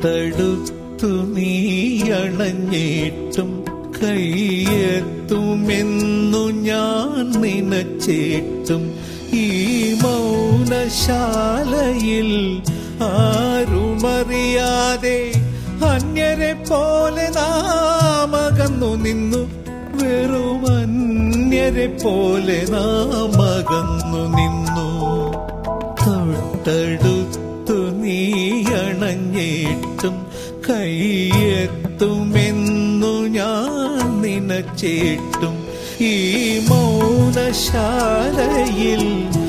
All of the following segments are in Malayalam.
തൊട്ടടുത്തു നീ അണഞ്ഞിട്ടും കൈയെത്തുമെന്നു ഞാൻ നിനച്ചേട്ടും ഈ മൗനശാലയിൽ ആരുമറിയാതെ അന്യരെ പോലെ നാമകന്നു നിന്നു വെറും അന്യരെ പോലെ നാമകന്നു നിന്നു തൊട്ടടുത്തു നീ അണഞ്ഞിട്ടും കൈയെത്തുമെന്നു ഞാൻ നിനച്ചേട്ടും ഈ മൗനശാലയിൽ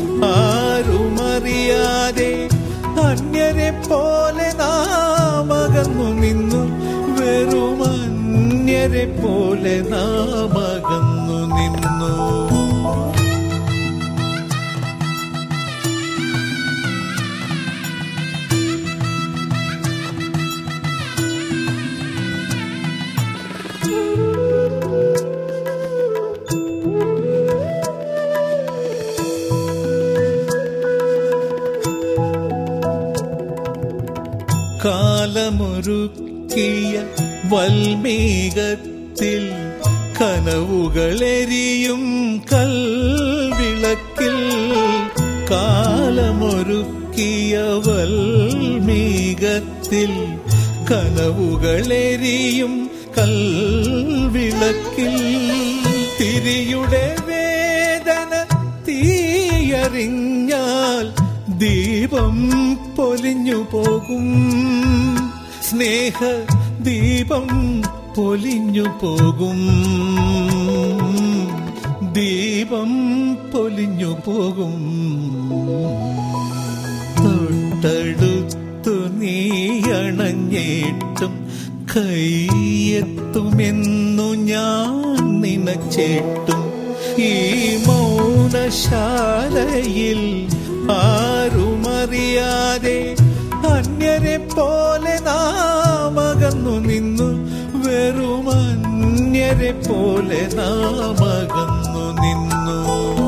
ആരുമറിയാതെ അന്യരെ പോലെ നാമകന്നു നിന്നു വെറും അന്യരെ പോലെ നാമകന്നു നിന്നു കാലമൊരുക്കിയ വൽമീകത്തിൽ കനവുകളെരിയും കൽവിളക്കിൽ കാലമൊരുക്കിയ വൽമീകത്തിൽ കനവുകളെരിയും കൽവിളക്കിൽ തിരിയുടെ വേദന തീയറിഞ്ഞാൽ ദീപം പൊലിഞ്ഞു പോകും സ്നേഹ ദീപം പൊലിഞ്ഞു പോകും ദീപം പൊലിഞ്ഞു പോകും തൊട്ടടുത്തു നീ അണഞ്ഞിട്ടും കൈയെത്തുമെന്നു ഞാൻ നിനച്ചേട്ടും ഈ മൗനശാലയിൽ ആരുമറിയാതെ അന്യരെ പോലെ നാമകന്നു നിന്നു വെറും അന്യരെ പോലെ നാമകന്നു നിന്നു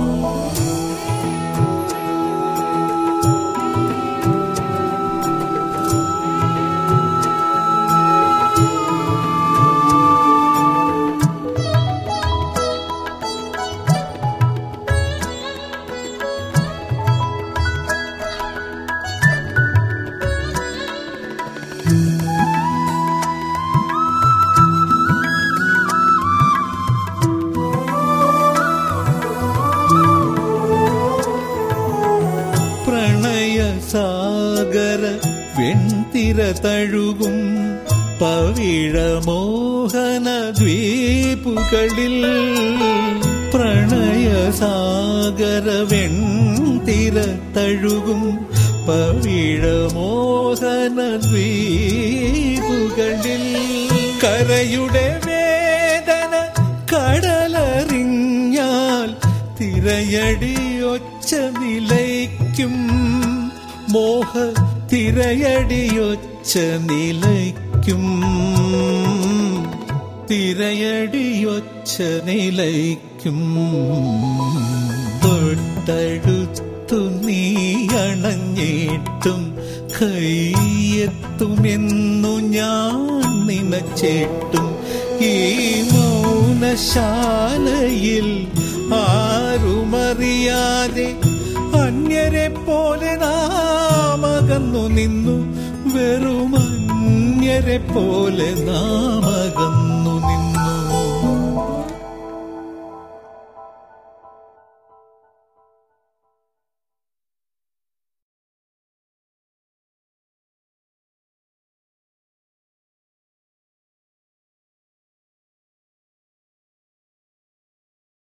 പ്രണയസാഗര വെൺതിര തഴുകും പവിഴമോഹന ദ്വീപുകളിൽ പ്രണയസാഗര വെൺതിര തഴുകും പവിഴമോഹന ദ്വീപുകളിൽ കരയുടെ വേദന കടലറിഞ്ഞാൽ തിരയടി ഒച്ച നിലയ്ക്കും മോഹ തിരയടിയൊച്ച നിലയ്ക്കും തിരയടിയൊച്ച നിലയ്ക്കും തൊട്ടടുത്തു നീ അണഞ്ഞിട്ടും കൈയെത്തുമെന്നു ഞാൻ നിനച്ചേട്ടും ഈ മൗനശാലയിൽ ആരുമറിയാതെ അന്യരെ പോലെ നാമകന്നു നിന്നു വെറും അന്യരെ പോലെ നാമകന്നു